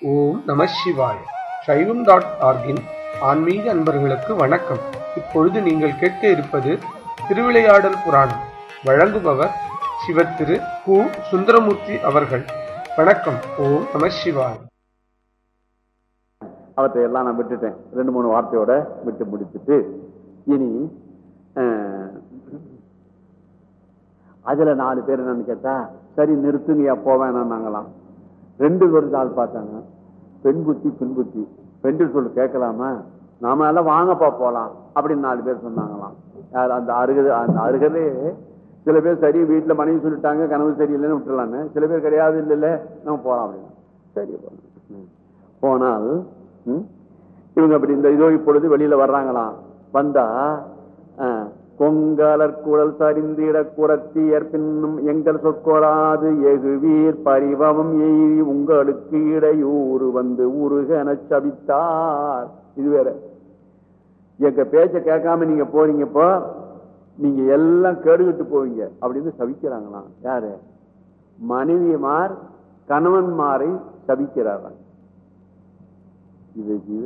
ஓம் நம சிவாய சைவம் டாட் ஆர்கின் ஆன்மீக அன்பர்களுக்கு வணக்கம் இப்பொழுது நீங்கள் கேட்க இருப்பது திருவிளையாடல் புராணம் வழங்குபவர் சிவத்திரு கு சுந்தரமூர்த்தி அவர்கள் வணக்கம் ஓம் நம சிவாய அவற்றை எல்லாம் நான் விட்டுட்டேன் ரெண்டு மூணு வார்த்தையோட விட்டு முடிச்சுட்டு இனி அஹ், அதுல நாலு பேர் என்னன்னு கேட்டா சரி நிறுத்துங்கயா போவேனாங்களாம் ரெண்டு பேரும் ஆள் பார்த்தாங்க பெண் புத்தி பின் புத்தி பெண்கள் சொல்லு கேட்கலாமா நாம எல்லாம் வாங்கப்பா போலாம் அப்படின்னு நாலு பேர் சொன்னாங்களாம் யார் அந்த அருகது அந்த அருகதே சில பேர் சரி வீட்டுல மனைவி சொல்லிட்டாங்க கனவு சரியில்லைன்னு விட்டுலான்னு சில பேர் கிடையாது இல்ல இல்ல நம்ம போலாம் அப்படின்னு சரி போலாம் ம். போனால் ம், இவங்க அப்படி இந்த இதோ இப்பொழுது வெளியில வர்றாங்களாம் வந்தா அஹ், கொங்கலர் குழல் சரிந்திட குரத்தியர் பின்னும் எங்கள் சொற்கொளாது எகுவீர் பரிவம் எய்தி உங்களுக்கு இடையூறு வந்து உருகன சபித்தார் இது வேற எங்க பேச்ச கேட்காம நீங்க போறீங்கப்போ நீங்க எல்லாம் கேடுகிட்டு போவீங்க அப்படின்னு சபிக்கிறாங்களாம் யாரு மனைவிமார் கணவன்மாரை சபிக்கிறாராம் இது ஜீவ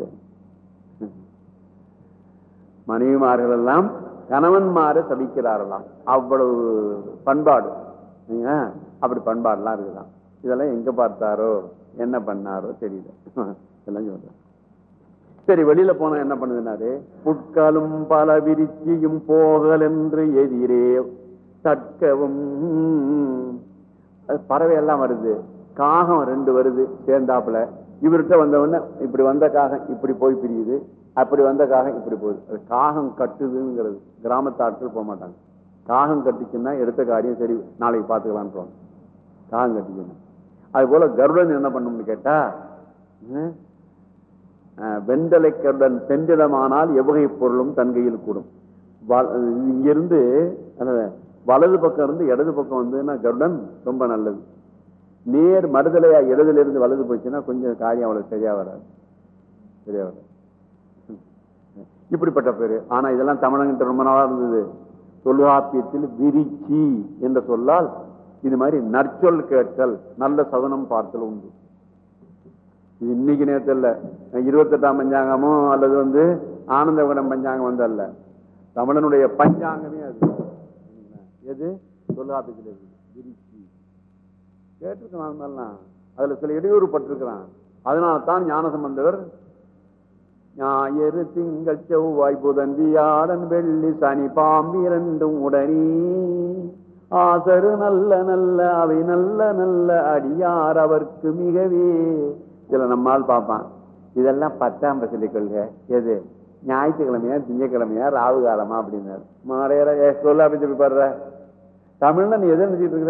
மனைவிமார்கள் எல்லாம் கணவன்மாரை சபிக்கிறார்களாம் அவ்வளவு பண்பாடு நீங்க அப்படி பண்பாடுலாம் இருக்குதான் இதெல்லாம் எங்க பார்த்தாரோ என்ன பண்ணாரோ தெரியல இதெல்லாம் சொல்றேன் சரி வெளியில போனா என்ன பண்ணுதுனாரு புட்களும் பல விரிச்சியும் போகல் என்று எதிரே தட்கவும் அது பறவை எல்லாம் வருது காகம் ரெண்டு வருது சேர்ந்தாப்புல இவர்கிட்ட வந்தவொடனே இப்படி வந்த காகம் இப்படி போய் பிரியுது அப்படி வந்த காகம் இப்படி போகுது அது காகம் கட்டுதுங்கிறது கிராமத்து ஆட்கள் போக மாட்டாங்க காகம் கட்டுச்சுன்னா எடுத்த காரியம் சரி நாளைக்கு பார்த்துக்கலான்னு காகம் கட்டிச்சுன்னா அது போல கருடன் என்ன பண்ணும்னு கேட்டா ஹம், அஹ், வெண்டலை கருடன் சென்றிடமானால் எவ்வகை பொருளும் தன் கையில் கூடும் வ- இங்கிருந்து அதாவது, வலது பக்கம் இருந்து இடது பக்கம் வந்துன்னா கருடன் ரொம்ப நல்லது நேர் மறுதலையா இடதுல இருந்து வலது போச்சுன்னா கொஞ்சம் காரியம் அவ்வளவு சரியா வராது சரியா வராது இப்படிப்பட்ட பேரு ஆனா இதெல்லாம் தமிழங்கிட்ட ரொம்ப நாளா இருந்தது தொல்காப்பியத்தில் விரிச்சி என்ற சொல்லால் இது மாதிரி நற்சொல் கேட்டல் நல்ல சகுனம் பார்த்தல் உண்டு இது இன்னைக்கு நேரத்தில் இல்ல இருபத்தெட்டாம் பஞ்சாங்கமும் அல்லது வந்து ஆனந்த விகடன் பஞ்சாங்கம் வந்து அல்ல தமிழனுடைய பஞ்சாங்கமே அது எது தொல்காப்பியத்தில் இருக்கு விரிச்சி கேட்டிருக்கான் அது மாதிரிலாம் அதுல சில இடையூறு பட்டிருக்கிறான் அதனால தான் ஞானசம்பந்தவர் ஞாயிறு திங்கள் செவ்வாய் புதன் வியாழன் வெள்ளி சனி பாம்பு இரண்டும் உடனே ஆசரு நல்ல நல்ல அவை நல்ல நல்ல அடியார் அவர்க்கு மிகவே இதுல நம்மால் பார்ப்பான் இதெல்லாம் பத்தாம் பசலி கொள்கை எது ஞாயிற்றுக்கிழமையா திங்கக்கிழமையா ராவு காலமா அப்படின்னாரு மாறையற சொல்ல அப்படி சொல்லி பாடுற தமிழ்ல நீ எதை நினைச்சிட்டு இருக்கிற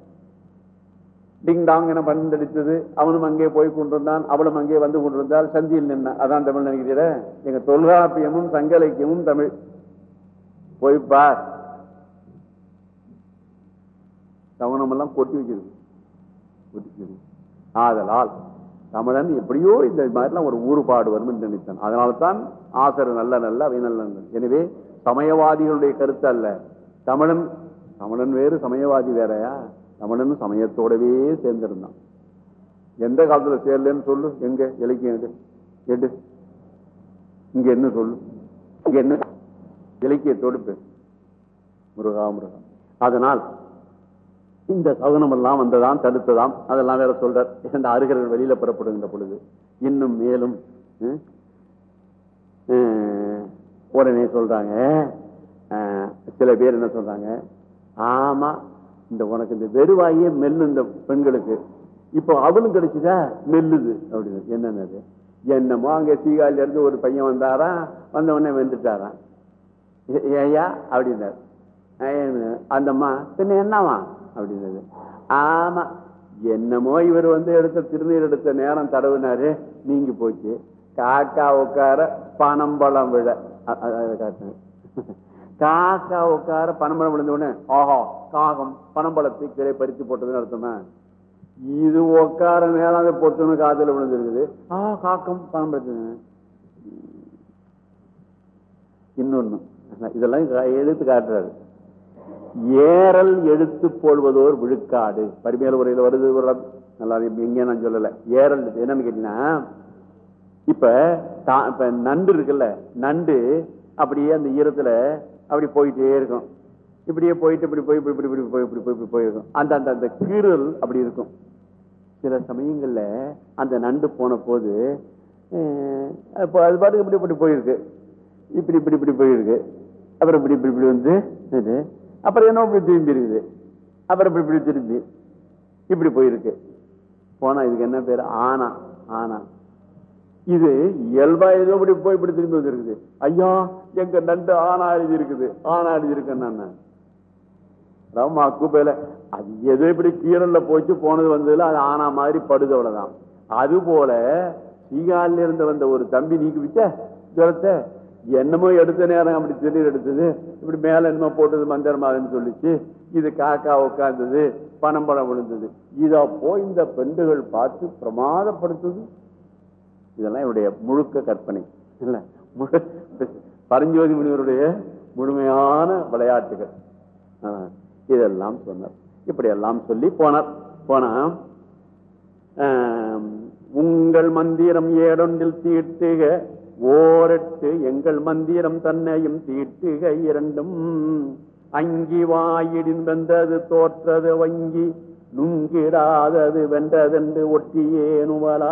டிங் டாங் என பந்தடித்தது அவனும் அங்கே போய் கொண்டிருந்தான் அவளும் அங்கே வந்து கொண்டிருந்தால் சந்தியில் நின்ன அதான் தமிழ் நினைக்கிறீர எங்க தொல்காப்பியமும் சங்க இலக்கியமும் தமிழ் போய் பார் சவனம் எல்லாம் கொட்டி வச்சிருக்கு கொட்டி வச்சிருக்கு. ஆதலால் தமிழன் எப்படியோ இந்த மாதிரிலாம் ஒரு ஊறுபாடு வரும் என்று நினைத்தான் அதனால தான் ஆசர் நல்ல நல்ல அவை நல்ல நல்ல. எனவே சமயவாதிகளுடைய கருத்து அல்ல தமிழன் தமிழன் வேறு சமயவாதி வேறயா தமிழன் சமயத்தோடவே சேர்ந்திருந்தான் எந்த காலத்துல சேரலன்னு சொல்லு எங்க இலக்கியம் எடு எடு இங்க என்ன சொல்லு இங்க என்ன இலக்கியத்தோடு பேசு முருகா முருகா அதனால் இந்த சகுனம் எல்லாம் வந்ததாம் தடுத்ததாம் அதெல்லாம் வேற சொல்றார் இந்த அருகர்கள் வெளியில புறப்படுகின்ற பொழுது இன்னும் மேலும் ம், ம், உடனே சொல்றாங்க அஹ், சில பேர் என்ன சொல்றாங்க ஆமா இந்த உனக்கு இந்த வெறுவாயே மெல்லு இந்த பெண்களுக்கு இப்போ அவளும் கிடைச்சுதா மெல்லுது அப்படின்னு என்னன்னது என்னமோ அங்க சீகாலில இருந்து ஒரு பையன் வந்தாரா வந்த உடனே வெந்துட்டாராம் ஏ- ஏய்யா அப்படின்னாரு ஏன்னு, அந்த அம்மா பின்ன என்னவா அப்படின்னது ஆமா என்னமோ இவர் வந்து எடுத்த திருநீர் எடுத்த நேரம் தடவினாரு நீங்கி போச்சு காக்கா உட்கார பனம்பழம் விழ அ- அ- அதை காட்டுங்க. காக்கா உட்கார பனம்பழம் விழுந்த உடனே ஆஹா காகம் பனம்பழத்தை கீழே பறித்து போட்டதுன்னு அர்த்தமா இது உட்கார நேரம் அதை பொத்துன்னு காதுல விழுந்திருக்குது ஆ காக்கம் பனம்பழத்து இன்னொன்னு இதெல்லாம் கா- எடுத்து காட்டுறாரு ஏறல் எடுத்து போல்வதோர் விழுக்காடு பரிமையல் உரையில் வருது வர்றது. நல்லா இருக்கு. எங்க நான் சொல்லல ஏறல் என்னன்னு கேட்டீங்கன்னா இப்ப தா- இப்ப நண்டு இருக்குல்ல நண்டு அப்படியே அந்த ஈரத்துல அப்படி போயிட்டே இருக்கும் இப்படியே போயிட்டு இப்படி போய் இப்படி இப்படி இப்படி போய் இப்படி போய் இப்படி போயிருக்கும் அந்த அந்த அந்த கீறல் அப்படி இருக்கும் சில சமயங்கள்ல அந்த நண்டு போன போது அஹ், அப்போ அது பாட்டுக்கு இப்படி இப்படி போயிருக்கு இப்படி இப்படி இப்படி போயிருக்கு அப்புறம் இப்படி இப்படி இப்படி வந்து இது. அப்புறம் என்ன இப்படி திரும்பி இருக்குது அப்புறம் இப்படி இப்படி திரும்பி இப்படி போயிருக்கு போனா இதுக்கு என்ன பேரு ஆனா ஆனா இது இயல்பா ஏதோ இப்படி போய் இப்படி திரும்பி வந்துருக்குது ஐயா எங்க நண்டு ஆனா எழுதி இருக்குது ஆனா எழுதி இருக்கேன் நான் ரமா கூப்பையில அது எது இப்படி கீரல்ல போச்சு போனது வந்ததுல அது ஆனா மாதிரி படுது அவ்வளவுதான் அது போல சீகாலில இருந்து வந்த ஒரு தம்பி நீக்கி விட்ட ஜுரத்தை என்னமோ எடுத்த நேரம் அப்படி திடீர் எடுத்தது இப்படி மேல என்னமோ போட்டது மந்திரமாதுன்னு சொல்லிச்சு இது காக்கா உட்கார்ந்தது பணம் பழம் விழுந்தது இத போய் இந்த பெண்டுகள் பார்த்து பிரமாதப்படுத்துது இதெல்லாம் இவருடைய முழுக்க கற்பனை இல்ல முழு- பரஞ்சோதி முனிவருடைய முழுமையான விளையாட்டுகள் ஆ, இதெல்லாம் சொன்னார் இப்படி எல்லாம் சொல்லி போனார் போனா ஆம், உங்கள் மந்திரம் ஏடொன்றில் தீட்டுக ஓரட்டு எங்கள் மந்திரம் தன்னையும் தீட்டுக இரண்டும் அங்கி வாயிடின் வெந்தது தோற்றது வங்கி நுங்கிடாதது வென்றதென்று ஒட்டியே நுவலா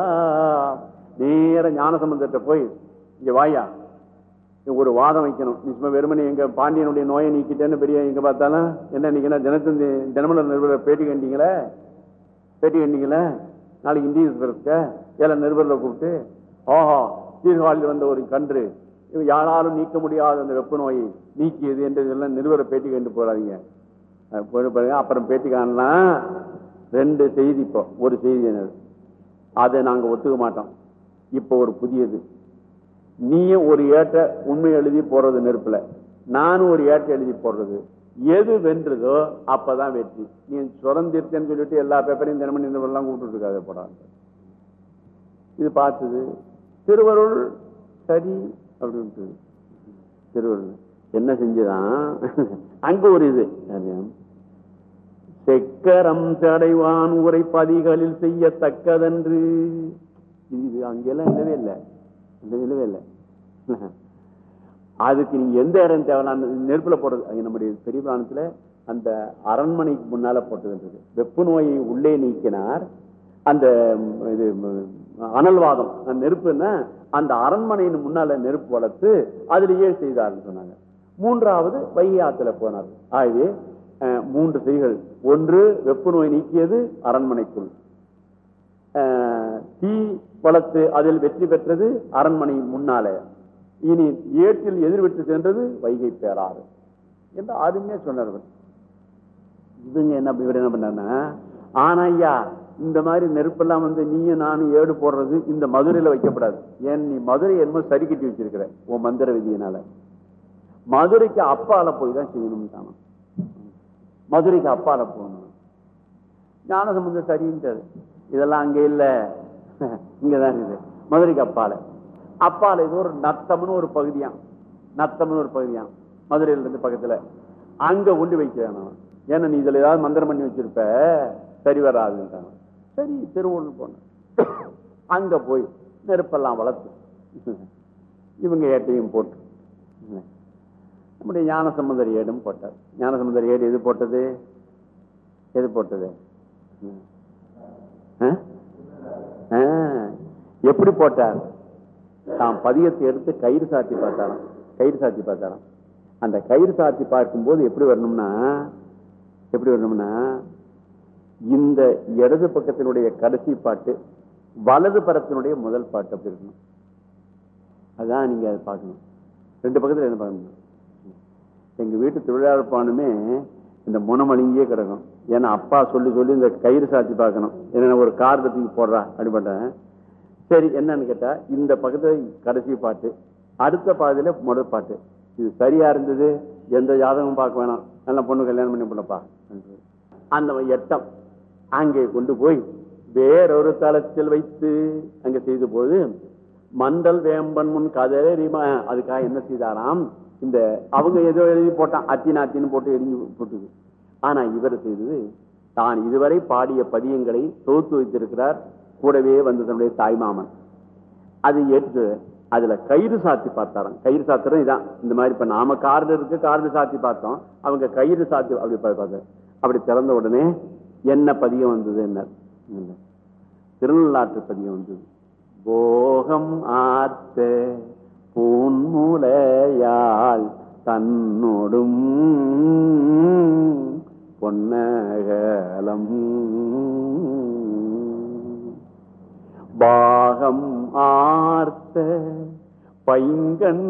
நேர ஞானசம்பந்தத்தை போய் இங்க வாயா ஒரு வாதம் வைக்கணும் நீ சும்மா வெறுமனே எங்க பாண்டியனுடைய நோயை நீக்கிட்டேன்னு பெரிய எங்க பார்த்தாலும் என்ன நீங்கன்னா தினத்தந்தி தினமலர் நிருபரை பேட்டி கண்டீங்களே பேட்டி கண்டீங்களே நாளைக்கு இந்திய இருக்க ஏழை நிருபரில் கூப்பிட்டு ஓஹோ சீர்காழியில் வந்த ஒரு கன்று இவ யாராலும் நீக்க முடியாத அந்த வெப்ப நோயை நீக்கியது என்று எல்லாம் நிருபரை பேட்டி கண்டு போறாதீங்க அஹ் போய் பாருங்க அப்புறம் பேட்டி காணலாம் ரெண்டு செய்தி இப்போ ஒரு செய்தி என்னது அதை நாங்க ஒத்துக்க மாட்டோம் இப்போ ஒரு புதியது நீயும் ஒரு ஏட்டை உண்மை எழுதி போடுறது நெருப்புல நானும் ஒரு ஏட்டை எழுதி போடுறது எது வென்றதோ அப்பதான் வெற்றி நீ சுரந்திருத்தேன்னு சொல்லிட்டு எல்லா பேப்பரையும் தினமணி இந்த எல்லாம் கூப்பிட்டு இருக்காத போடாங்க இது பார்த்தது திருவருள் சரி அப்படின்ட்டு திருவருள் என்ன செஞ்சுதான் அங்க ஒரு இது அது, செக்கரம் தடைவான் உரை பதிகளில் செய்யத்தக்கதென்று இது இது அங்கெல்லாம் இல்லவே இல்லை இல்லவே இல்லவே இல்லை அதுக்கு நீங்க எந்த இடம் தேவையான நெருப்புல போடுறது அங்க நம்முடைய பெரிய பிராணத்துல அந்த அரண்மனைக்கு முன்னால போட்டதுன்றது வெப்பு நோயை உள்ளே நீக்கினார் அந்த ம், இது ம், அனல்வாதம் அந்த நெருப்புன்னா அந்த அரண்மனையின் முன்னால நெருப்பு வளர்த்து அதிலேயே செய்தார்னு சொன்னாங்க மூன்றாவது வைகை ஆத்துல போனார் ஆகவே அஹ், மூன்று செய்கள் ஒன்று வெப்பு நோய் நீக்கியது அரண்மனைக்குள் அஹ், தீ வளர்த்து அதில் வெற்றி பெற்றது அரண்மனை முன்னாலே இனி ஏட்டில் எதிர்விட்டு சென்றது வைகை பேராறு என்று அருமையா சொன்னார் இவர். இவங்க என்ன இவர் என்ன பண்ணாருன்னா ஆனா ஐயா இந்த மாதிரி நெருப்பெல்லாம் வந்து நீயும் நானும் ஏடு போடுறது இந்த மதுரையில வைக்கப்படாது ஏன் நீ மதுரை என்னமோ சரி கட்டி வச்சிருக்கிற உன் மந்திர விதியினால மதுரைக்கு அப்பால போய் தான் செய்யணும் மதுரைக்கு அப்பால போகணும் ஞானசம்பந்தம் சரின்ட்டாரு இதெல்லாம் அங்க இல்ல இங்கதான் இருக்குது மதுரைக்கு அப்பால அப்பால இது ஒரு நத்தம்னு ஒரு பகுதியாம் நத்தம்னு ஒரு பகுதியாம் மதுரையில இருந்து பக்கத்துல அங்க கொண்டு வைக்கிறேன் நான் ஏன்னா நீ இதுல ஏதாவது மந்திரம் பண்ணி வச்சிருப்ப சரி வராதுன்ட்டாங்க சரி திருவள்ளூர் போனேன் அங்க போய் நெருப்பெல்லாம் வளர்த்து இவங்க ஏட்டையும் போட்டு நம்முடைய ஞானசம்பந்தர் ஏடும் போட்டார் ஞானசம்பந்தர் ஏடு எது போட்டது எது போட்டது ம். ஆ? ஆ, எப்படி போட்டார் தாம் பதியத்தை எடுத்து கயிறு சாத்தி பார்த்தாராம் கயிறு சாத்தி பார்த்தாராம் அந்த கயிறு சாத்தி பார்க்கும்போது எப்படி வரணும்னா எப்படி வரணும்னா இந்த இடது பக்கத்தினுடைய கடைசி பாட்டு வலது பரத்தினுடைய முதல் பாட்டு அப்படி இருக்கணும் அதான் நீங்க அதை பார்க்கணும் ரெண்டு பக்கத்துல என்ன பார்க்கணும் எங்க வீட்டு தொழிலாளர்பானுமே இந்த முனமலிங்கியே கிடக்கும் ஏன்னா அப்பா சொல்லி சொல்லி இந்த கயிறு சாத்தி பார்க்கணும் என்ன ஒரு கார் தூக்கி போடுறா அப்படிப்பட்டேன் சரி என்னன்னு கேட்டா இந்த பக்கத்துல கடைசி பாட்டு அடுத்த பாதியில முதல் பாட்டு இது சரியா இருந்தது எந்த ஜாதகமும் பார்க்க வேணாம் நல்ல பொண்ணு கல்யாணம் பண்ணி போடப்பா அந்த எட்டம் அங்கே கொண்டு போய் வேறொரு தளத்தில் வைத்து அங்க செய்த போது மண்டல் வேம்பன் முன் கதறி ம- அதுக்காக என்ன செய்தாராம் இந்த அவங்க ஏதோ எழுதி போட்டான் அத்தின் அத்தின்னு போட்டு எரிஞ்சு போட்டுது ஆனா இவர் செய்தது தான் இதுவரை பாடிய பதியங்களை தொகுத்து வைத்திருக்கிறார் கூடவே வந்து தன்னுடைய தாய்மாமன் அதை ஏற்று அதுல கயிறு சாத்தி பார்த்தாராம் கயிறு சாத்திரம் இதான் இந்த மாதிரி இப்ப நாம கார்டு இருக்கு கார்டு சாத்தி பார்த்தோம் அவங்க கயிறு சாத்தி அப்படி பார்த்தாரு அப்படி திறந்த உடனே என்ன பதியம் வந்தது என்ன இல்ல. திருநள்ளாற்று பதியம் வந்தது போகம் ஆர்த்த பூன்முலையாள் தன்னோடும் பொன்னகலம் பாகம் ஆர்த்த பைங்கண்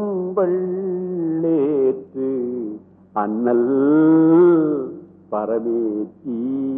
வள்ளேற்று அண்ணல் பரமேத்தி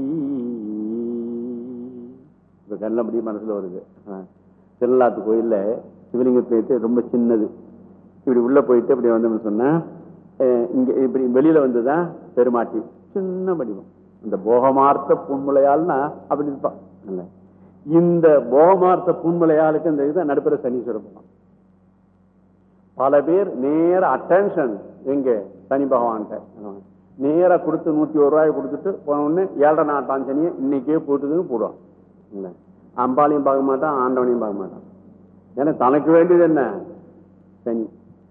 இப்ப கண்ணபடி மனசுல வருது ஆ. திருநாத்து கோயில்ல சிவலிங்க பேத்து ரொம்ப சின்னது இப்படி உள்ள போயிட்டு இப்படி வந்தோம்னு சொன்னா அஹ், இங்க இப்படி வெளியில வந்துதான் பெருமாட்டி சின்ன வடிவம் இந்த போகமார்த்த புன்முலையால்னா அப்படி இருப்பான் இல்ல. இந்த போகமார்த்த புன்முலையாளுக்கு இந்த இது நடுப்புற சனீஸ்வர பகவான் பல பேர் நேர அட்டென்ஷன் எங்க சனி பகவான்கிட்ட நேரா கொடுத்து நூத்தி ஒரு ரூபாய் கொடுத்துட்டு போன உடனே ஏழரை நாட்டாம் சனியை இன்னைக்கே போட்டுதுன்னு போடுவான் இல்ல அம்பாளையும் பார்க்க மாட்டான் ஆண்டவனையும் பார்க்க மாட்டான் ஏன்னா தனக்கு வேண்டியது என்ன சனி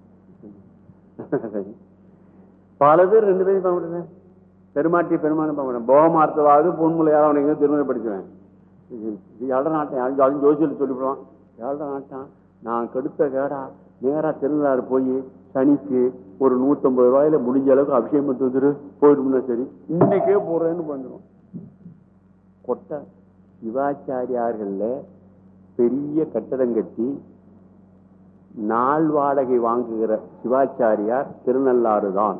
சனி. பல பேர் ரெண்டு பேரும் பார்க்க மாட்டேன் பெருமாட்டி பெருமானும் பார்க்க மாட்டேன் போகமார்த்தவாது பொன்முலையாக அவனுக்கு திருமணம் படிச்சுவேன் ஏழரை நாட்டம் யாரும் ஜோசியில் சொல்லிவிடுவான் ஏழரை நாட்டம் நான் கெடுத்த கேடா நேரா திருநாடு போய் சனிக்கு ஒரு நூத்தம்பது ரூபாயில முடிஞ்ச அளவுக்கு அபிஷேகம் பண்ணிட்டு வந்துரு போயிடும்னா சரி இன்னைக்கே போறேன்னு வந்துடும் கொட்டை சிவாச்சாரியார்கள்ல பெரிய கட்டடம் கட்டி நாள் வாடகை வாங்குகிற சிவாச்சாரியார் திருநள்ளாறு தான்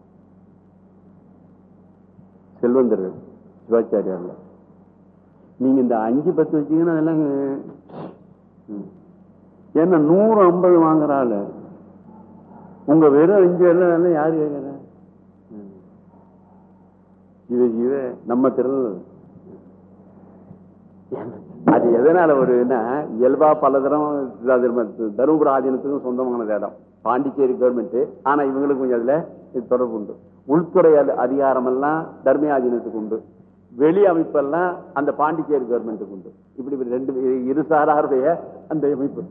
செல்வந்தர்கள் சிவாச்சாரியார்ல நீங்க இந்த அஞ்சு பத்து வச்சீங்கன்னா அதெல்லாம் ம். ஏன்னா நூறு ஐம்பது வாங்குறாள் உங்க வெறும் அஞ்சு எல்லாம் எல்லாம் யாரு கேட்கற ம். ஜீவ ஜீவ நம்ம திருநெல் அது எதனால வருதுன்னா இயல்பா பல தரம் அது நம்ம தருமபுர ஆதீனத்துக்கும் சொந்தமான இடம் பாண்டிச்சேரி கவர்மெண்ட் ஆனா இவங்களுக்கு கொஞ்சம் அதுல இது தொடர்பு உண்டு உள்துறை அதி- அதிகாரம் எல்லாம் தர்ம ஆதீனத்துக்கு உண்டு வெளி அமைப்பெல்லாம் அந்த பாண்டிச்சேரி கவர்மெண்ட்டுக்கு உண்டு இப்படி இப்படி ரெண்டு இரு சாராருடைய அந்த அமைப்பு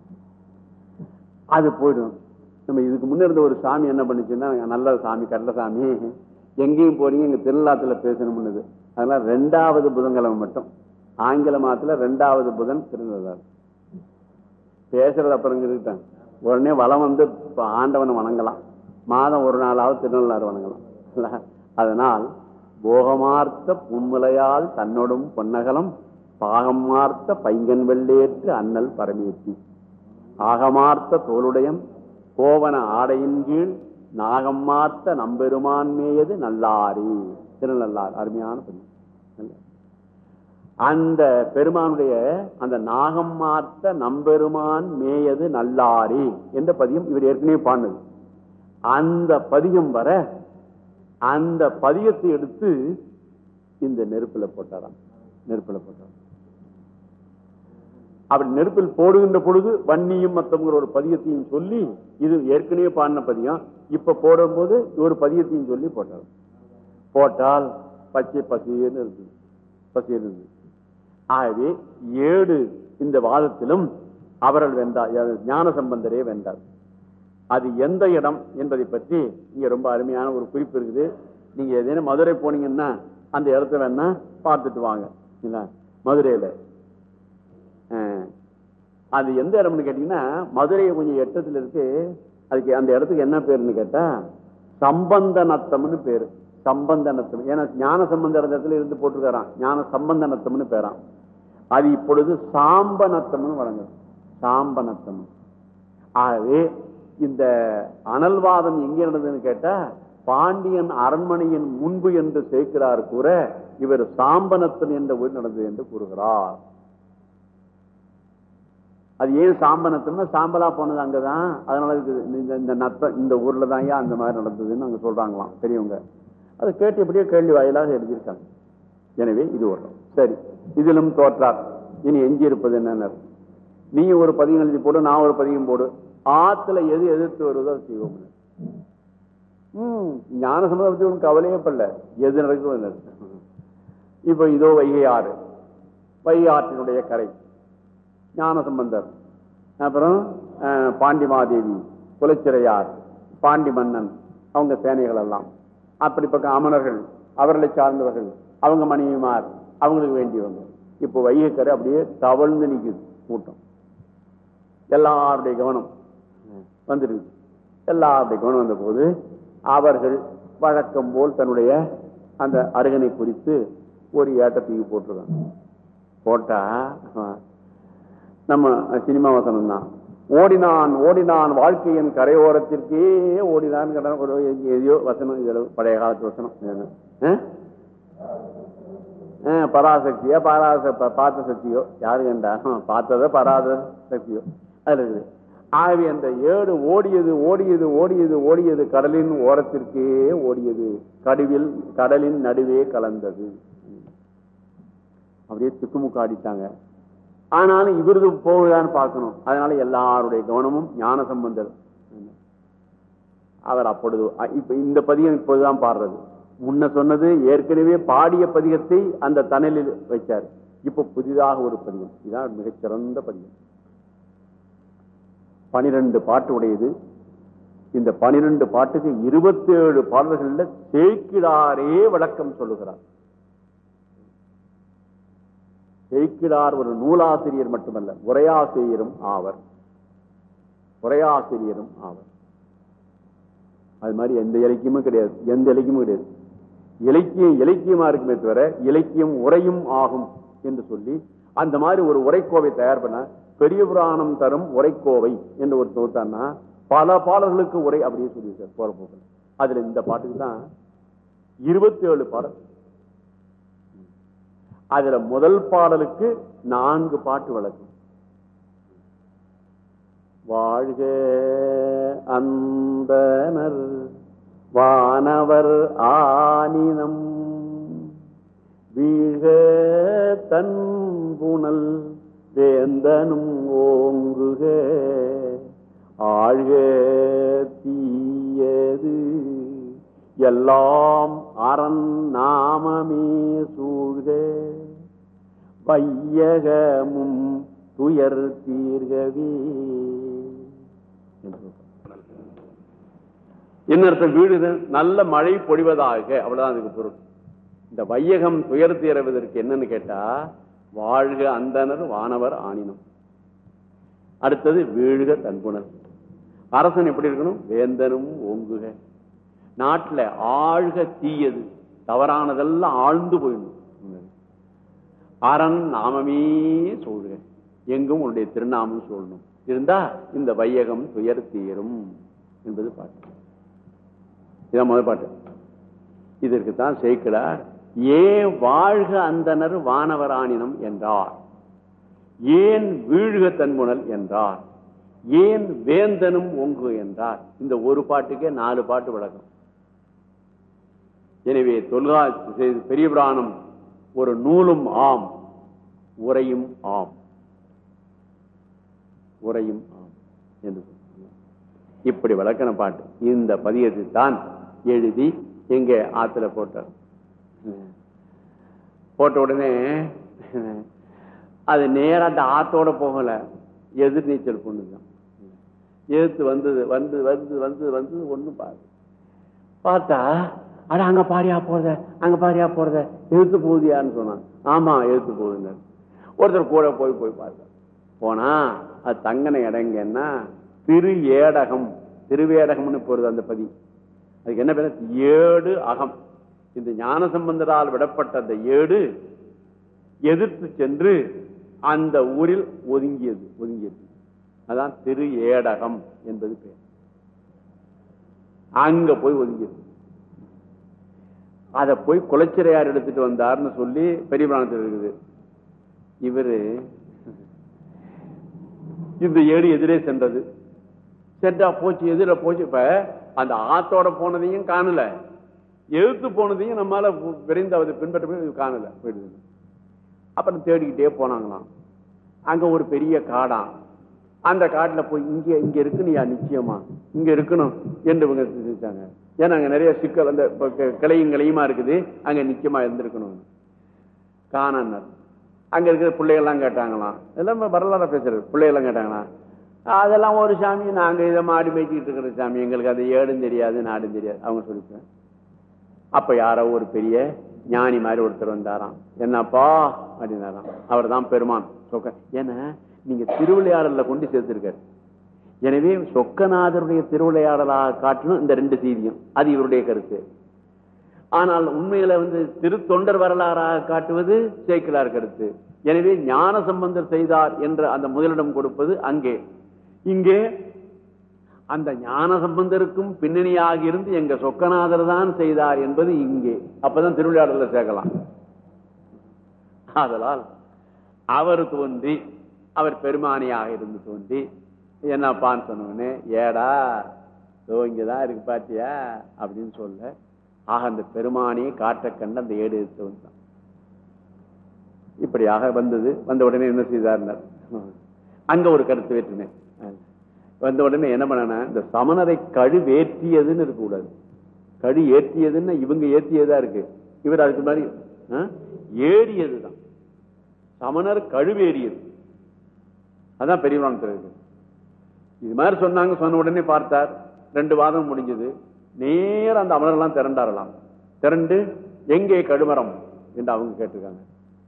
அது போயிடும் நம்ம இதுக்கு முன்ன இருந்த ஒரு சாமி என்ன பண்ணுச்சுன்னா நல்ல சாமி கள்ள சாமி எங்கேயும் போறீங்க இங்க திருநாத்துல பேசணும்னு அதனால ரெண்டாவது புதன்கிழமை மட்டும் ஆங்கில மாதத்துல ரெண்டாவது புதன் திருநள்ளாறு பேசுறது அப்புறம் இருக்கிட்டாங்க உடனே வளம் வந்து இப்ப ஆண்டவனை வணங்கலாம் மாதம் ஒரு நாளாவது திருநள்ளாறு வணங்கலாம் இல்ல? அதனால் போகமார்த்த புன்முலையால் தன்னோடும் பொன்னகலம் பாகமார்த்த பைங்கன் வெள்ளேற்று அண்ணல் பரமேத்தி ஆகமார்த்த தோளுடையம் கோவன ஆடையின் கீழ் நாகமார்த்த நம்பெருமான் மேயது நல்லாரி திருநள்ளார் அருமையான பதிவு நல்ல. அந்த பெருமானுடைய அந்த நாகம் மார்த்த நம்பெருமான் மேயது நல்லாரி என்ற பதியம் இவர் ஏற்கனவே பாடுனது அந்த பதியம் வர அந்த பதியத்தை எடுத்து இந்த நெருப்புல போட்டாராம் நெருப்புல போட்டாராம் அப்படி நெருப்பில் போடுகின்ற பொழுது வன்னியும் மத்தவங்கிற ஒரு பதியத்தையும் சொல்லி இது ஏற்கனவே பாடின பதியம் இப்ப போடும்போது ஒரு பதியத்தையும் சொல்லி போட்டார் போட்டால் பச்சை பசியன்னு இருக்குது பசியன்னு இருக்குது ஆகவே ஏடு இந்த வாதத்திலும் அவர்கள் வென்றார் யார் ஞான சம்பந்தரே வென்றார் அது எந்த இடம் என்பதை பற்றி இங்க ரொம்ப அருமையான ஒரு குறிப்பு இருக்குது நீங்க ஏதேனும் மதுரை போனீங்கன்னா அந்த இடத்த வேணா பார்த்துட்டு வாங்க இல்ல மதுரையில அஹ், அது எந்த இடம்னு கேட்டீங்கன்னா மதுரை கொஞ்சம் எட்டத்துல இருக்கு அதுக்கு அந்த இடத்துக்கு என்ன பேருன்னு கேட்டா சம்பந்த நத்தம்னு பேரு சம்பந்த நத்தம் ஏன்னா ஞான சம்பந்த இடத்துல இருந்து போட்டிருக்காராம் ஞான சம்பந்த நத்தம்னு பேராம் அது இப்பொழுது சாம்ப நத்தம்னு வழங்குது சாம்ப நத்தம் ஆகவே இந்த அனல்வாதம் எங்கே நடந்ததுன்னு கேட்டா பாண்டியன் அரண்மனையின் முன்பு என்று சேர்க்கிறார் கூற இவர் சாம்பனத்தன் என்ற ஊர் நடந்தது என்று கூறுகிறார் அது ஏன் சாம்பனத்தம்னா சாம்பலா போனது அங்கதான் அதனால இருக்குது. இந்த இந்த நத்தம் இந்த ஊர்ல தான் ஏன் அந்த மாதிரி நடந்ததுன்னு அங்க சொல்றாங்களாம் பெரியவங்க அதை கேட்டு எப்படியோ கேள்வி வாயிலாக எழுதியிருக்காங்க எனவே இது ஒரு சரி இதிலும் தோற்றார் இனி எஞ்சி இருப்பது என்ன நீ ஒரு பதியம் எழுதி போடு நான் ஒரு பதியம் போடு ஆத்துல எது எதிர்த்து வருவதோ அது செய்வோம் ம் ஞான சம்பந்தம் பத்தி ஒன்றும் கவலையே படல எது நடக்குதோ அது நடக்கும். இப்ப இதோ வைகை ஆறு வைகை ஆற்றினுடைய கரை ஞான சம்பந்தர் அப்புறம் அஹ், பாண்டிமாதேவி குலச்சிறையார் பாண்டி மன்னன் அவங்க சேனைகள் எல்லாம் அப்படி பக்கம் அமரர்கள் அவர்களை சார்ந்தவர்கள் அவங்க மனைவிமார் அவங்களுக்கு வேண்டியவங்க இப்போ வைகைக்கரை அப்படியே தவழ்ந்து நிக்குது கூட்டம் எல்லாருடைய கவனம் வந்துருக்கு எல்லாருடைய கவனம் வந்த போது அவர்கள் வழக்கம் போல் தன்னுடைய அந்த அருகனை குறித்து ஒரு ஏட்டத்துக்கு போட்டிருக்காங்க போட்டா ஆஹ், நம்ம சினிமா வசனம் தான் ஓடினான் ஓடினான் வாழ்க்கையின் கரையோரத்திற்கே ஓடினான் கடன ஒரு எதையோ வசனம் இதுல பழைய காலத்து வசனம் இது. ஆஹ்? ஆஹ், பராசக்தியோ பராச ப- பார்த்த சக்தியோ யாரு கண்டா ஆஹ், பார்த்ததோ பராத சக்தியோ அதுல இருக்குது ஆகவே அந்த ஏடு ஓடியது ஓடியது ஓடியது ஓடியது கடலின் ஓரத்திற்கே ஓடியது கடுவில் கடலின் நடுவே கலந்தது அப்படியே திக்குமுக்கு ஆடிட்டாங்க ஆனாலும் இவரது போகுதான்னு பார்க்கணும் அதனால எல்லாருடைய கவனமும் ஞான சம்பந்தர் அவர் அப்பொழுது அ- இப்ப இந்த பதிகம் இப்போதுதான் பாடுறது முன்ன சொன்னது ஏற்கனவே பாடிய பதிகத்தை அந்த தணலில் வைச்சார் இப்ப புதிதாக ஒரு பதிகம் இதான் மிகச்சிறந்த பதிகம் பனிரெண்டு பாட்டு உடையது இந்த பனிரெண்டு பாட்டுக்கு இருபத்தி ஏழு பாடல்கள்ல சேக்கிடாரே விளக்கம் சொல்லுகிறார் சேக்கிடார் ஒரு நூலாசிரியர் மட்டுமல்ல உரையாசிரியரும் ஆவர் உரையாசிரியரும் ஆவர் அது மாதிரி எந்த இலக்கியமும் கிடையாது எந்த இலக்கியமும் கிடையாது இலக்கியம் இலக்கியமா இருக்குமே தவிர இலக்கியம் உரையும் ஆகும் என்று சொல்லி அந்த மாதிரி ஒரு உரைக்கோவை தயார் பண்ண பெரிய புராணம் தரும் உரைக்கோவை என்று ஒரு தொகுத்தான்னா பல பாடல்களுக்கு உரை அப்படியே சொல்லியிருக்கார் போற போக்கில் அதுல இந்த பாட்டுக்கு தான் இருபத்தி ஏழு பாடல் அதுல முதல் பாடலுக்கு நான்கு பாட்டு வழக்கம் வாழ்க அந்தனர் வானவர் ஆனினம் வீழ்க தன்புணல் வேந்தனும் ஓங்குக ஆழ்க தீயது எல்லாம் அரண் நாமமே சூழ்க வையகமும் துயர் தீர்கவே என்று என்ன அர்த்தம் வீடு நல்ல மழை பொழிவதாக அவ்வளவுதான் அதுக்கு பொருள் இந்த வையகம் துயர் தீரவதற்கு என்னன்னு கேட்டா வாழ்க அந்தனர் வானவர் ஆணினம் அடுத்தது வீழ்க தன்புணர் அரசன் எப்படி இருக்கணும் வேந்தனும் ஓங்குக நாட்டுல ஆழ்க தீயது தவறானதெல்லாம் ஆழ்ந்து போயிடணும் அரண் நாமமே சூழ்க எங்கும் உன்னுடைய திருநாமம் சொல்லணும் இருந்தா இந்த வையகம் துயர் தீரும் என்பது பாட்டு இதான் முதல் பாட்டு இதற்கு தான் சேர்க்கிறார் ஏ வாழ்க அந்தனர் வானவராணினம் என்றார் ஏன் வீழ்க தன்முனல் என்றார் ஏன் வேந்தனும் ஒங்கு என்றார் இந்த ஒரு பாட்டுக்கே நாலு பாட்டு விளக்கம் எனவே தொல்கா பெரிய புராணம் ஒரு நூலும் ஆம் உரையும் ஆம் உரையும் ஆம் என்று சொல்றார். இப்படி விளக்கண பாட்டு இந்த பதியத்தை தான் எழுதி எங்க ஆத்துல போட்டார் போட்ட உடனே அது நேரா அந்த ஆத்தோட போகல எதிர் நீச்சல் பொண்ணுதான் எதிர்த்து வந்தது வந்து வந்து வந்து வந்து ஒண்ணும் பாரு பார்த்தா அட அங்க பாரியா போறத அங்க பாரியா போறத எழுத்து போகுதியான்னு சொன்னான் ஆமா எழுத்து போகுதுங்க ஒருத்தர் கூட போய் போய் பார்த்தார் போனா அது தங்கன இடங்கன்னா திரு ஏடகம் திருவேடகம்னு போறது அந்த பதி அதுக்கு என்ன பேர் ஏடு அகம் இந்த ஞான சம்பந்தரால் விடப்பட்ட அந்த ஏடு எதிர்த்து சென்று அந்த ஊரில் ஒதுங்கியது ஒதுங்கியது அதான் திரு ஏடகம் என்பது பேர் அங்க போய் ஒதுங்கியது அத போய் குலச்சிறையார் எடுத்துட்டு வந்தார்னு சொல்லி பெரிய பிராணத்தில் இருக்குது இவரு இந்த ஏடு எதிரே சென்றது சென்றா போச்சு எதிர போச்சு இப்ப அந்த ஆத்தோட போனதையும் காணல எழுத்து போனதையும் நம்மால விரைந்து அதை பின்பற்ற போய் காணல போயிடுது அப்புறம் தேடிக்கிட்டே போனாங்களாம் அங்க ஒரு பெரிய காடாம் அந்த காட்டுல போய் இங்க இங்க இருக்கணும்யா நிச்சயமா இங்க இருக்கணும் என்று இவங்க நினைச்சாங்க ஏன்னா அங்க நிறைய சிக்கல் அந்த இப்ப கி- கிளையும் கிளையுமா இருக்குது அங்க நிச்சயமா இருந்திருக்கணும் காணார் அங்க இருக்கிற பிள்ளைகள்லாம் கேட்டாங்களாம் எல்லாம் வரலாறு பேசுறது பிள்ளைகள்லாம் கேட்டாங்களாம் அதெல்லாம் ஒரு சாமி நாங்க இதை மாடி மேய்ச்சிக்கிட்டு இருக்கிற சாமி எங்களுக்கு அது ஏடும் தெரியாது நாடும் தெரியாது அவங்க சொல்லிப்பேன் அப்ப யாரோ ஒரு பெரிய ஞானி மாதிரி ஒருத்தர் வந்தாராம் என்னப்பா அப்படின்னாராம் அவர் தான் பெருமான் சொக்க ஏன்னா நீங்க திருவிளையாடல்ல கொண்டு சேர்த்திருக்காரு எனவே சொக்கநாதருடைய திருவிளையாடலாக காட்டணும் இந்த ரெண்டு செய்தியும் அது இவருடைய கருத்து ஆனால் உண்மையில வந்து திருத்தொண்டர் வரலாறாக காட்டுவது சேக்கிலார் கருத்து எனவே ஞான சம்பந்தர் செய்தார் என்ற அந்த முதலிடம் கொடுப்பது அங்கே இங்கே அந்த ஞான சம்பந்தருக்கும் பின்னணியாக இருந்து எங்க சொக்கநாதர் தான் செய்தார் என்பது இங்கே அப்பதான் திருவிளையாடல சேர்க்கலாம் ஆதலால் அவர் தோன்றி அவர் பெருமானியாக இருந்து தோன்றி என்னப்பான்னு சொன்னோடனே ஏடா இதோ இங்கதான் இருக்கு பாத்தியா அப்படின்னு சொல்ல ஆக அந்த பெருமானியை காற்ற கண்டு அந்த ஏடு எடுத்து வந்தான் இப்படியாக வந்தது வந்த உடனே என்ன செய்தார்னர் அங்க ஒரு கருத்து வேற்றுமை வந்த உடனே என்ன பண்ணனா இந்த சமணரை கழு வேற்றியதுன்னு இருக்கக்கூடாது கழு ஏற்றியதுன்னு இவங்க ஏற்றியதா இருக்கு இவர் அதுக்கு முன்னாடி ஆ? ஏறியதுதான் சமணர் கழுவேறியது அதான் பெரியவரான் இருக்கு இது மாதிரி சொன்னாங்க சொன்ன உடனே பார்த்தார் ரெண்டு வாதம் முடிஞ்சது நேர அந்த அமரர்லாம் திரண்டாரலாம் திரண்டு எங்கே கழுமரம் என்று அவங்க கேட்டிருக்காங்க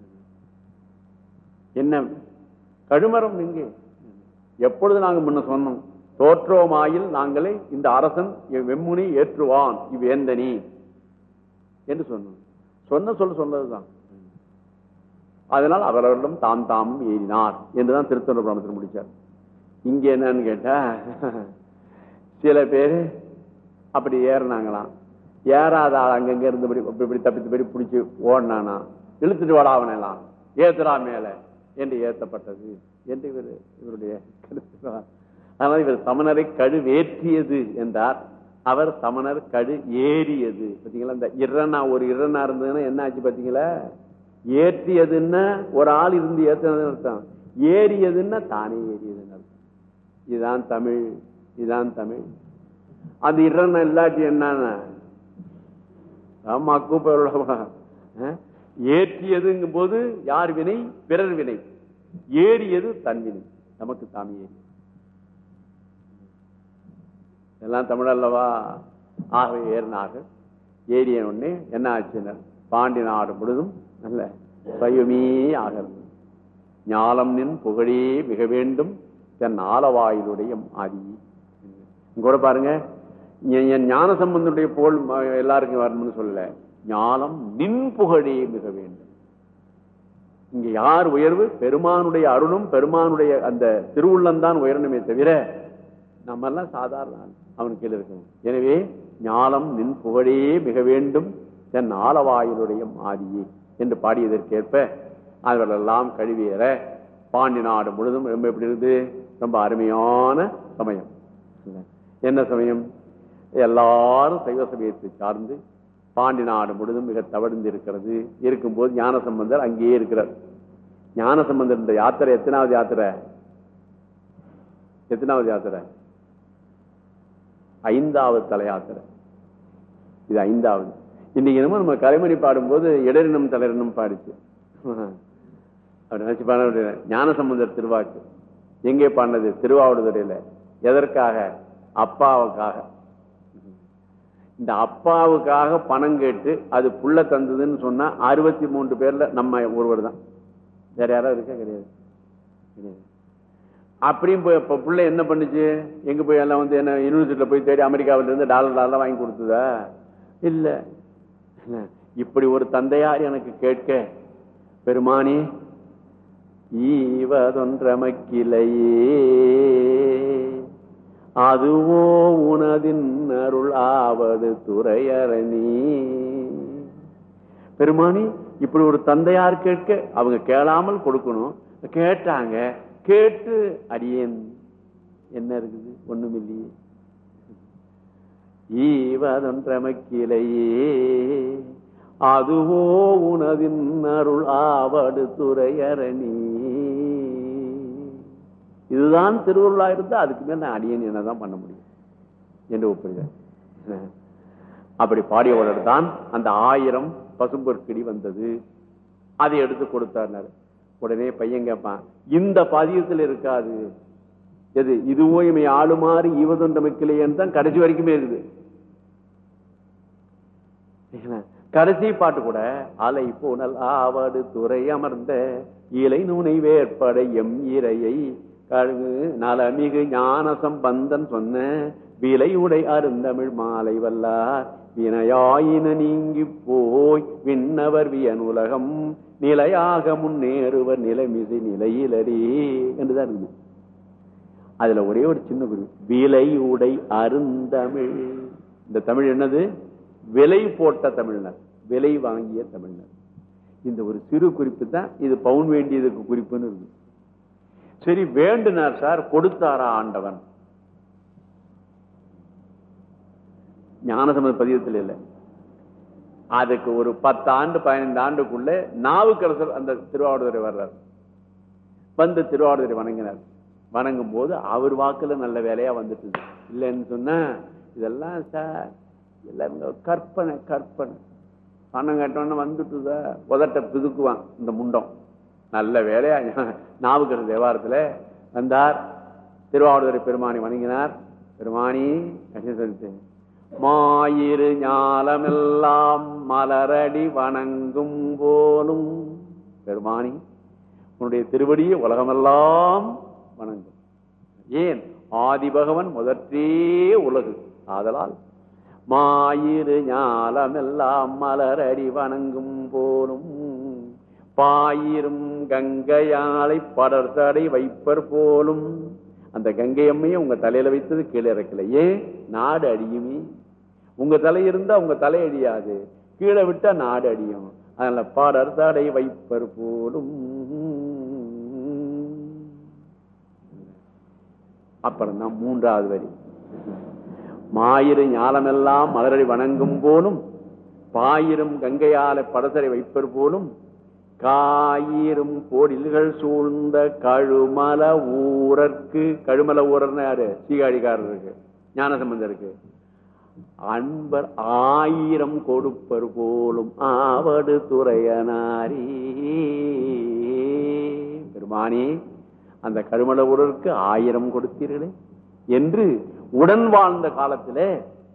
என்ன கழுமரம் எங்கே எப்பொழுது நாங்க முன்ன சொன்னோம் தோற்றோமாயில் நாங்களே இந்த அரசன் வெம்முனி ஏற்றுவான் இவ்வேந்தனி என்று சொன்னோம் சொன்ன சொல்ல சொன்னதுதான் அதனால் அவரவரிடம் தாம் தாமும் ஏறினார் என்றுதான் திருத்தொண்டர் பிராமத்தில் முடிச்சார் இங்க என்னன்னு கேட்டா சில பேரு அப்படி ஏறினாங்களாம் ஏறாத ஆள் அங்கங்க இருந்து இப்படி இப்படி இப்படி தப்பித்து போய் பிடிச்சி ஓடினானா இழுத்துட்டு வாடா அவனெல்லாம் ஏத்துறா மேல என்று ஏத்தப்பட்டது என்று இவர் இவருடைய கருத்து அதனால இவர் சமணரை கழு வேற்றியது என்றார் அவர் சமணர் கழு ஏறியது பாத்தீங்களா இந்த இரனா ஒரு இரனா இருந்ததுன்னா என்ன ஆச்சு பாத்தீங்களா ஏற்றியதுன்னா ஒரு ஆள் இருந்து ஏற்றினதுன்னு அர்த்தம் ஏறியதுன்னா தானே ஏறியதுன்னு அர்த்தம் இதுதான் தமிழ் இதுதான் தமிழ் அது இரன்னா இல்லாட்டி என்னன்னா ஆமா கூப்ப ஏற்றியதுங்கும் போது யார் வினை பிறர் வினை ஏறியது தன் வினை நமக்கு தாமி ஏறி எல்லாம் தமிழ் அல்லவா ஆகவே ஏறினார்கள் ஏறிய உடனே என்ன ஆச்சுனர் பாண்டி நாடு முழுதும் நல்ல பயுமே ஆகிறது ஞாலம் நின் புகழே மிக வேண்டும் தன் ஆலவாயிலுடைய ஆதி இங்க கூட பாருங்க என் என் ஞான சம்பந்தனுடைய புகழ் ம- எல்லாருக்கும் வரணும்னு சொல்லல ஞானம் நின் புகழே மிக வேண்டும் இங்க யார் உயர்வு பெருமானுடைய அருளும் பெருமானுடைய அந்த திருவுள்ளம்தான் உயரணுமே தவிர நம்ம எல்லாம் சாதாரண ஆள். அவன் கீழே இருக்கணும் எனவே ஞானம் நின் புகழே மிக வேண்டும் தன் ஆலவாயிலுடைய மாதியே என்று பாடியதற்கேற்ப அவர்களெல்லாம் கழுவியற பாண்டி நாடு முழுதும் ரொம்ப எப்படி இருக்குது ரொம்ப அருமையான சமயம் இல்ல? என்ன சமயம் எல்லாரும் சைவ சமயத்தை சார்ந்து பாண்டி நாடு முழுதும் மிக தவழ்ந்து இருக்கிறது இருக்கும்போது ஞான சம்பந்தர் அங்கேயே இருக்கிறார் ஞான சம்பந்தர் இந்த யாத்திரை எத்தனாவது யாத்திரை எத்தனாவது யாத்திரை ஐந்தாவது தல யாத்திரை இது ஐந்தாவது இன்னைக்கு என்னமோ நம்ம கலைமணி பாடும்போது இடரினம் தலைரனும் பாடிச்சு அப்படி நினைச்சு பாட ஞான சம்பந்தர் திருவாக்கு எங்கே பாடினது திருவாவடுதுறையில எதற்காக அப்பாவுக்காக இந்த அப்பாவுக்காக பணம் கேட்டு அது புள்ள தந்ததுன்னு சொன்னா அறுபத்தி மூன்று பேர்ல நம்ம ஒருவர் தான் வேற யாராவது இருக்கா கிடையாது கிடையாது அப்படியும் போய் இப்ப புள்ள என்ன பண்ணுச்சு எங்க போய் எல்லாம் வந்து என்ன யூனிவர்சிட்டியில போய் தேடி அமெரிக்காவில இருந்து டாலர் டாலர் வாங்கி கொடுத்ததா இல்ல இப்படி ஒரு தந்தையார் எனக்கு கேட்க பெருமானி ஈவதொன்றமக்கிலையே அதுவோ உனதின் அருள் ஆவது துறையரணி பெருமானி இப்படி ஒரு தந்தையார் கேட்க அவங்க கேளாமல் கொடுக்கணும் கேட்டாங்க கேட்டு அடியேன் என்ன இருக்குது ஒண்ணும் இல்லையே ஈவதொன்றமக்கிலையே அதுவோ உனதின் அருள் ஆவடு துறையரணி இதுதான் திருவருளா இருந்தா அதுக்கு மேல நான் அடியேன் என்னதான் பண்ண முடியும் என்று ஒப்புகிறார் அப்படி பாடியவர்கள் தான் அந்த ஆயிரம் பசும்பொற்கிடி வந்தது அதை எடுத்து கொடுத்தார் உடனே பையன் கேட்பான் இந்த பதியத்தில் இருக்காது எது இதுவோ இமை ஆளுமாறு ஈவதொன்றமைக்கிலேன்னு தான் கடைசி வரைக்குமே இருக்குது கடைசி பாட்டு கூட அலை புனல் ஆவடு துறை அமர்ந்த இலை நுனை வேற்படை எம் இறையை கழுகு நலமிகு ஞான சம்பந்தன் சொன்ன விலை உடை அருந்தமிழ் மாலை வல்லார் வினையாயின நீங்கி போய் விண்ணவர் வியன் உலகம் நிலையாக முன்னேறுவர் நிலைமிசை நிலையிலடி என்றுதான் இருக்குது அதுல ஒரே ஒரு சின்ன குறிப்பு விலை உடை அருந்தமிழ் இந்த தமிழ் என்னது விலை போட்ட தமிழ்னர் விலை வாங்கிய தமிழ்னர் இந்த ஒரு சிறு குறிப்பு தான் இது பவுன் வேண்டியதுக்கு குறிப்புன்னு இருக்கு சரி வேண்டுனார் சார் கொடுத்தாரா ஆண்டவன் ஞானசமத பதியத்தில் இல்லை அதுக்கு ஒரு பத்து ஆண்டு பதினைந்து ஆண்டுக்குள்ள நாவுக்கரசர் அந்த திருவாவூரை வர்றார் வந்து திருவாவூரை வணங்கினார் வணங்கும் போது அவர் வாக்குல நல்ல வேலையா வந்துட்டு இல்லைன்னு சொன்னா இதெல்லாம் சார் எல்லாம் கற்பனை கற்பனை பணம் கட்டோன்னு வந்துட்டுதா உதட்ட பிதுக்குவான் இந்த முண்டம் நல்ல வேலையா நாவுக்கரசர் தேவாரத்துல வந்தார் திருவாவூரை பெருமானி வணங்கினார் பெருமானி சொல்லிட்டு மாயிரு ஞாலமெல்லாம் மலரடி வணங்கும் போலும் பெருமானி உன்னுடைய திருவடியை உலகமெல்லாம் வணங்கும் ஏன் ஆதிபகவன் முதற்றே உலகு ஆதலால் மாயிரு ஞாலமெல்லாம் மலரடி வணங்கும் போலும் பாயிரும் கங்கையாலை படர்தடை வைப்பர் போலும் அந்த கங்கை அம்மையை உங்க தலையில வைத்தது கீழே இறக்கல ஏன் நாடு அடியுமே உங்க தலை இருந்தா உங்க தலை அடியாது கீழே விட்டா நாடு அடியும் அதனால பாடர் தடை வைப்பர் போலும் அப்புறம் தான் மூன்றாவது வரி மாயிரு ஞாலமெல்லாம் மலரடி வணங்கும் போலும் பாயிரும் கங்கையால படசரை வைப்பர் போலும் காயிரும் கோடில்கள் சூழ்ந்த கழுமல ஊரற்கு கழுமல ஊரர்னு யாரு சீகாழிக்காரருக்கு ஞானசம்பந்தருக்கு அன்பர் ஆயிரம் கொடுப்பர் போலும் ஆவடு துறையனாரி பெருமானி அந்த கருமல ஊரருக்கு ஆயிரம் கொடுத்தீர்களே என்று உடன் வாழ்ந்த காலத்திலே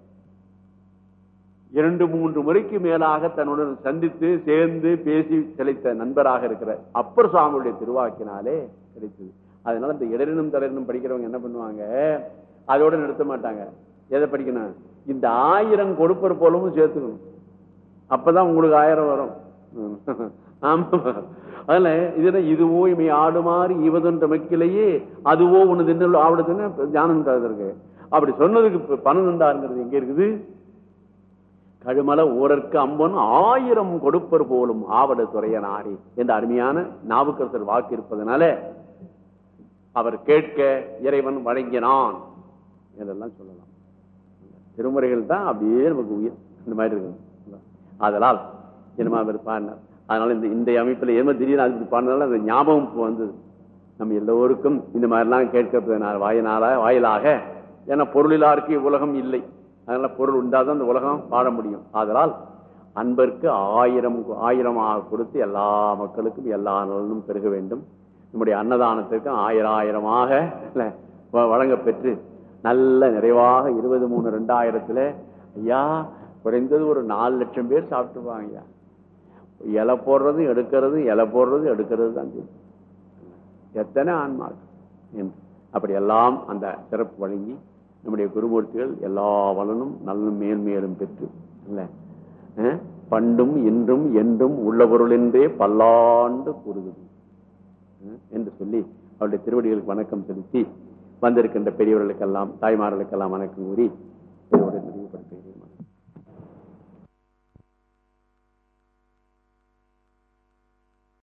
இரண்டு மூன்று முறைக்கு மேலாக தன்னுடன் சந்தித்து சேர்ந்து பேசி கிடைத்த நண்பராக இருக்கிற அப்பர் சுவாமியுடைய திருவாக்கினாலே கிடைத்தது அதனால இந்த இடரினும் தலையினும் படிக்கிறவங்க என்ன பண்ணுவாங்க அதோட நிறுத்த மாட்டாங்க எதை படிக்கணும் இந்த ஆயிரம் கொடுப்பர் போலவும் சேர்த்துக்கணும் அப்பதான் உங்களுக்கு ஆயிரம் வரும் ஆமா அதுல இதுல இதுவோ இமை ஆடுமாறு இவதொன்ற மக்கிலேயே அதுவோ ஒண்ணு தின்னு ஆவிடத்துன்னு ஞானம் இருக்கு அப்படி சொன்னதுக்கு பணம் உண்டாருங்கிறது எங்க இருக்குது கழுமல ஊரற்கு அம்பன் ஆயிரம் கொடுப்பர் போலும் ஆவட துறைய நாடி என்ற அருமையான நாவுக்கரசர் வாக்கு இருப்பதனால அவர் கேட்க இறைவன் வழங்கினான் என்றெல்லாம் சொல்லலாம் திருமுறைகள் தான் அப்படியே நமக்கு உயிர் இந்த மாதிரி இருக்கு அதனால் என்னமா அவர் பாடினார் அதனால இந்த இந்த அமைப்புல ஏமா திடீர்னு அது பாடினால அந்த ஞாபகம் வந்தது நம்ம எல்லோருக்கும் இந்த மாதிரிலாம் கேட்கறதுனால வாயினால வாயிலாக ஏன்னா பொருளிலாருக்கு உலகம் இல்லை அதனால பொருள் உண்டாதான் அந்த உலகம் வாழ முடியும் அதனால் அன்பருக்கு ஆயிரம் ஆயிரமாக கொடுத்து எல்லா மக்களுக்கும் எல்லா நலனும் பெருக வேண்டும் நம்முடைய அன்னதானத்திற்கும் ஆயிரம் ஆயிரமாக வழங்க பெற்று நல்ல நிறைவாக இருபது மூணு ரெண்டாயிரத்துல ஐயா குறைந்தது ஒரு நாலு லட்சம் பேர் சாப்பிட்டுருவாங்க ஐயா இலை போடுறது எடுக்கிறது இலை போடுறது எடுக்கிறது தான் தெரியும் எத்தனை ஆன்மார்கள் என்று அப்படி எல்லாம் அந்த சிறப்பு வழங்கி நம்முடைய குருமூர்த்திகள் எல்லா வளனும் நல்லும் மேல்மேலும் பெற்று இல்ல பண்டும் இன்றும் என்றும் உள்ள பொருள் என்றே பல்லாண்டு கூறுகிறது என்று சொல்லி அவருடைய திருவடிகளுக்கு வணக்கம் செலுத்தி வந்திருக்கின்ற பெரியவர்களுக்கெல்லாம் தாய்மார்களுக்கெல்லாம் வணக்கம் கூறி நிறைவுபடுத்துகிறேன்